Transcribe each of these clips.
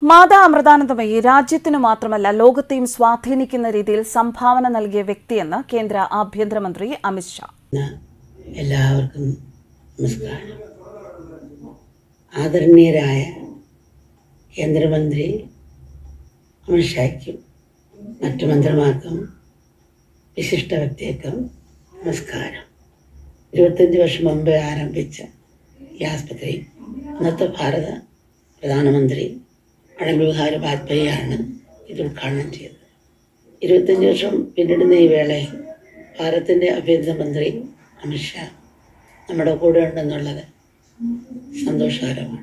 മാതാ അമൃതാനന്ദമയി രാജ്യത്തിനു മാത്രമല്ല ലോകത്തെയും സ്വാധീനിക്കുന്ന രീതിയിൽ സംഭാവന നൽകിയ വ്യക്തിയെന്ന് കേന്ദ്ര ആഭ്യന്തരമന്ത്രി അമിത്ഷാ ഇന്ന് എല്ലാവർക്കും നമസ്കാരം ആദരണീയരായ കേന്ദ്രമന്ത്രി അമിത്ഷായ്ക്കും മറ്റു മന്ത്രിമാർക്കും വിശിഷ്ട വ്യക്തിക്കും നമസ്കാരം ഇരുപത്തഞ്ച് വർഷം മുമ്പ് ആരംഭിച്ച ഈ ആസ്പത്രി ഇന്നത്തെ ഭാരത പ്രധാനമന്ത്രി അടൽ ബിഹാരി വാജ്പേയിയാണ് ഇത് ഉദ്ഘാടനം ചെയ്തത് ഇരുപത്തഞ്ച് വർഷം പിന്നിടുന്ന ഈ വേളയിൽ ഭാരതത്തിൻ്റെ ആഭ്യന്തരമന്ത്രി അമിത്ഷാ നമ്മുടെ കൂടെ ഉണ്ടെന്നുള്ളത് സന്തോഷകരമാണ്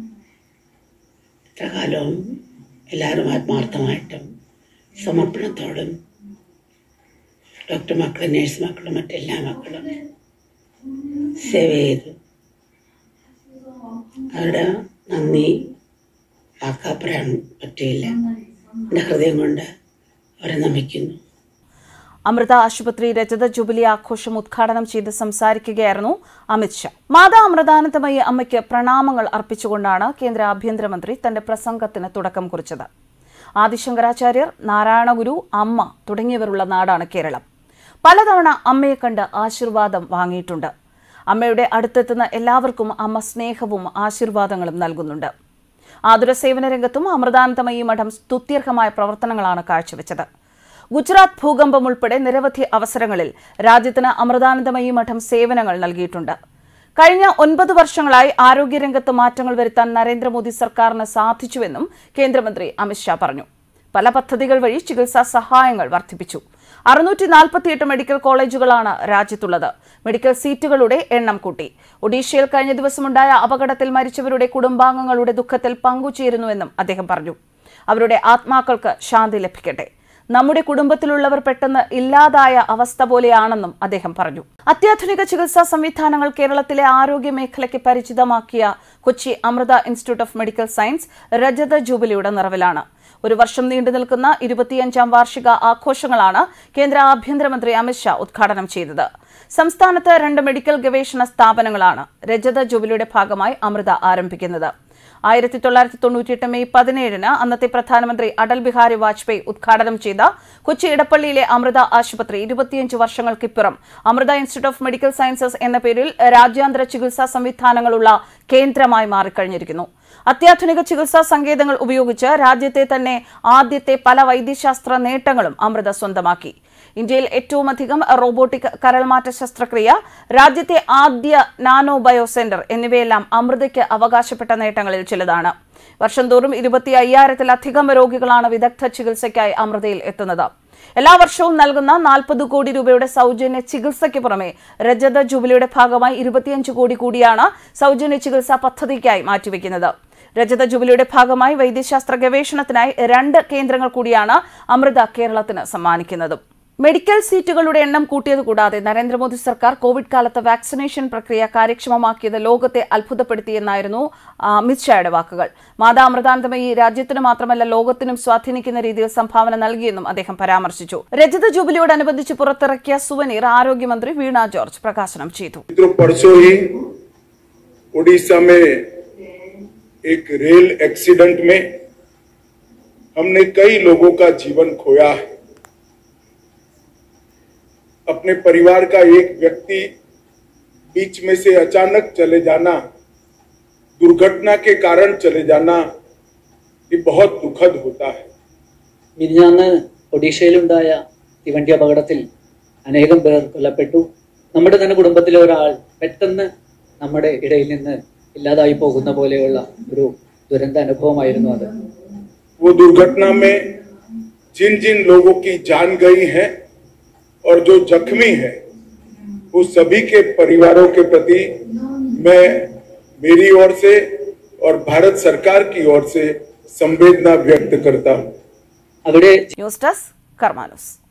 ഇത്ര കാലവും എല്ലാവരും ആത്മാർത്ഥമായിട്ടും സമർപ്പണത്തോടും ഡോക്ടർ മക്കളും നേഴ്സ് മക്കളും മറ്റെല്ലാ മക്കളും സേവ ചെയ്തു അവരുടെ നന്ദി വാക്കാപ്പറയാൻ പറ്റിയില്ല എൻ്റെ ഹൃദയം കൊണ്ട് അവരെ നമിക്കുന്നു അമൃത ആശുപത്രി രജത ജൂബിലി ആഘോഷം ഉദ്ഘാടനം ചെയ്ത് സംസാരിക്കുകയായിരുന്നു അമിത്ഷാ മാതാ അമൃതാനന്ദമയി അമ്മയ്ക്ക് പ്രണാമങ്ങൾ അർപ്പിച്ചുകൊണ്ടാണ് കേന്ദ്ര ആഭ്യന്തരമന്ത്രി തന്റെ പ്രസംഗത്തിന് തുടക്കം കുറിച്ചത് ആദിശങ്കരാചാര്യർ നാരായണഗുരു അമ്മ തുടങ്ങിയവരുള്ള നാടാണ് കേരളം പലതവണ അമ്മയെ കണ്ട് ആശീർവാദം വാങ്ങിയിട്ടുണ്ട് അമ്മയുടെ അടുത്തെത്തുന്ന എല്ലാവർക്കും അമ്മ സ്നേഹവും ആശീർവാദങ്ങളും നൽകുന്നുണ്ട് ആതുര സേവന രംഗത്തും അമൃതാനന്ദമയി മഠം സ്തുത്യർഹമായ പ്രവർത്തനങ്ങളാണ് കാഴ്ചവെച്ചത് ഗുജറാത്ത് ഭൂകമ്പം ഉൾപ്പെടെ നിരവധി അവസരങ്ങളിൽ രാജ്യത്തിന് അമൃതാനന്ദമയി മഠം സേവനങ്ങൾ നൽകിയിട്ടുണ്ട് കഴിഞ്ഞ ഒൻപത് വർഷങ്ങളായി ആരോഗ്യരംഗത്ത് മാറ്റങ്ങൾ വരുത്താൻ നരേന്ദ്രമോദി സർക്കാരിന് സാധിച്ചുവെന്നും കേന്ദ്രമന്ത്രി അമിത്ഷാ പറഞ്ഞു പല പദ്ധതികൾ വഴി ചികിത്സാ സഹായങ്ങൾ വർദ്ധിപ്പിച്ചു അറുന്നൂറ്റി നാൽപ്പത്തിയെട്ട് മെഡിക്കൽ കോളേജുകളാണ് രാജ്യത്തുള്ളത് മെഡിക്കൽ സീറ്റുകളുടെ എണ്ണം കൂട്ടി ഒഡീഷയിൽ കഴിഞ്ഞ ദിവസമുണ്ടായ അപകടത്തിൽ മരിച്ചവരുടെ കുടുംബാംഗങ്ങളുടെ ദുഃഖത്തിൽ പങ്കുചേരുന്നുവെന്നും അദ്ദേഹം പറഞ്ഞു അവരുടെ ആത്മാക്കൾക്ക് ശാന്തി ലഭിക്കട്ടെ നമ്മുടെ കുടുംബത്തിലുള്ളവർ പെട്ടെന്ന് ഇല്ലാതായ അവസ്ഥ പോലെയാണെന്നും അദ്ദേഹം പറഞ്ഞു അത്യാധുനിക ചികിത്സാ സംവിധാനങ്ങൾ കേരളത്തിലെ ആരോഗ്യ മേഖലയ്ക്ക് പരിചിതമാക്കിയ Kochi Amrita institute of medical science രജത ജൂബിലിയുടെ നിറവിലാണ് ഒരു വർഷം നീണ്ടു നിൽക്കുന്ന ഇരുപത്തിയഞ്ചാം വാർഷിക ആഘോഷങ്ങളാണ് കേന്ദ്ര ആഭ്യന്തരമന്ത്രി അമിത്ഷാ ഉദ്ഘാടനം ചെയ്തത് സംസ്ഥാനത്ത് രണ്ട് മെഡിക്കൽ ഗവേഷണ സ്ഥാപനങ്ങളാണ് രജത ജൂബിലിയുടെ ഭാഗമായി അമൃത ആരംഭിക്കുന്നത് ആയിരത്തി തൊള്ളായിരത്തി തൊണ്ണൂറ്റിയെട്ട് മെയ് പതിനേഴിന് അന്നത്തെ പ്രധാനമന്ത്രി അടൽ ബിഹാരി വാജ്പേയി ഉദ്ഘാടനം ചെയ്ത കൊച്ചി ഇടപ്പള്ളിയിലെ അമൃത ആശുപത്രി ഇരുപത്തിയഞ്ച് വർഷങ്ങൾക്കിപ്പുറം Amrita institute of medical sciences എന്ന പേരിൽ രാജ്യാന്തര ചികിത്സാ സംവിധാനങ്ങളുള്ള കേന്ദ്രമായി മാറിക്കഴിഞ്ഞിരിക്കുന്നു അത്യാധുനിക ചികിത്സാ സങ്കേതങ്ങൾ ഉപയോഗിച്ച് രാജ്യത്തെ തന്നെ ആദ്യത്തെ പല വൈദ്യശാസ്ത്ര നേട്ടങ്ങളും അമൃത സ്വന്തമാക്കി ഇന്ത്യയിൽ ഏറ്റവും അധികം റോബോട്ടിക് കരൾമാറ്റ ശസ്ത്രക്രിയ രാജ്യത്തെ ആദ്യ നാനോ ബയോ സെന്റർ എന്നിവയെല്ലാം അമൃതയ്ക്ക് അവകാശപ്പെട്ട നേട്ടങ്ങളിൽ ചിലതാണ് വർഷം തോറും ഇരുപത്തി അയ്യായിരത്തിലധികം രോഗികളാണ് വിദഗ്ധ ചികിത്സയ്ക്കായി അമൃതയിൽ എത്തുന്നത് എല്ലാ വർഷവും നൽകുന്ന നാൽപ്പത് കോടി രൂപയുടെ സൗജന്യ ചികിത്സയ്ക്ക് പുറമെ രജത ജൂബിലിയുടെ ഭാഗമായി ഇരുപത്തിയഞ്ച് കോടി കൂടിയാണ് സൗജന്യ ചികിത്സാ പദ്ധതിക്കായി മാറ്റിവെക്കുന്നത് രജത ജൂബിലിയുടെ ഭാഗമായി വൈദ്യശാസ്ത്ര ഗവേഷണത്തിനായി രണ്ട് കേന്ദ്രങ്ങൾ കൂടിയാണ് അമൃത കേരളത്തിന് സമ്മാനിക്കുന്നതും മെഡിക്കൽ സീറ്റുകളുടെ എണ്ണം കൂട്ടിയത് കൂടാതെ നരേന്ദ്രമോദി സർക്കാർ കോവിഡ് കാലത്ത് വാക്സിനേഷൻ പ്രക്രിയ കാര്യക്ഷമമാക്കിയത് ലോകത്തെ അത്ഭുതപ്പെടുത്തിയെന്നായിരുന്നു ആ, അമിത്ഷായുടെ വാക്കുകൾ മാതാ അമൃതാനന്ദമയി രാജ്യത്തിന് മാത്രമല്ല ലോകത്തിനും സ്വാധീനിക്കുന്ന രീതിയിൽ സംഭാവന നൽകിയെന്നും അദ്ദേഹം പരാമർശിച്ചു രജത ജൂബിലിയോടനുബന്ധിച്ച് പുറത്തിറക്കിയ സുവനീർ ആരോഗ്യമന്ത്രി വീണ ജോർജ് പ്രകാശനം ചെയ്തു मित्रों परसों ही उड़ीसा में एक रेल एक्सीडेंट में हमने कई लोगों का जीवन खोया है अपने परिवार का एक व्यक्ति बीच में से अचानक चले जाना दुर्घटना के कारण चले जाना ये बहुत दुखद होता है മിനിഞ്ഞാന്ന് ഒഡീഷയിലുണ്ടായ തീവണ്ടി അപകടത്തിൽ അനേകം പേർ കൊല്ലപ്പെട്ടു നമ്മുടെ തന്നെ കുടുംബത്തിലെ ഒരാൾ പെട്ടെന്ന് നമ്മുടെ ഇടയിൽ നിന്ന് ഇല്ലാതായി പോകുന്ന പോലെയുള്ള ഒരു ദുരന്ത അനുഭവമായിരുന്നു അത് वो दुर्घटना में जिन जिन लोगों की जान गई है और जो जख्मी है वो सभी के परिवारों के प्रति मैं मेरी ओर से और भारत सरकार की ओर से संवेदना व्यक्त करता हूं അവിടെ ന്യൂസ് ഡെസ്ക് കർമാനൂസ്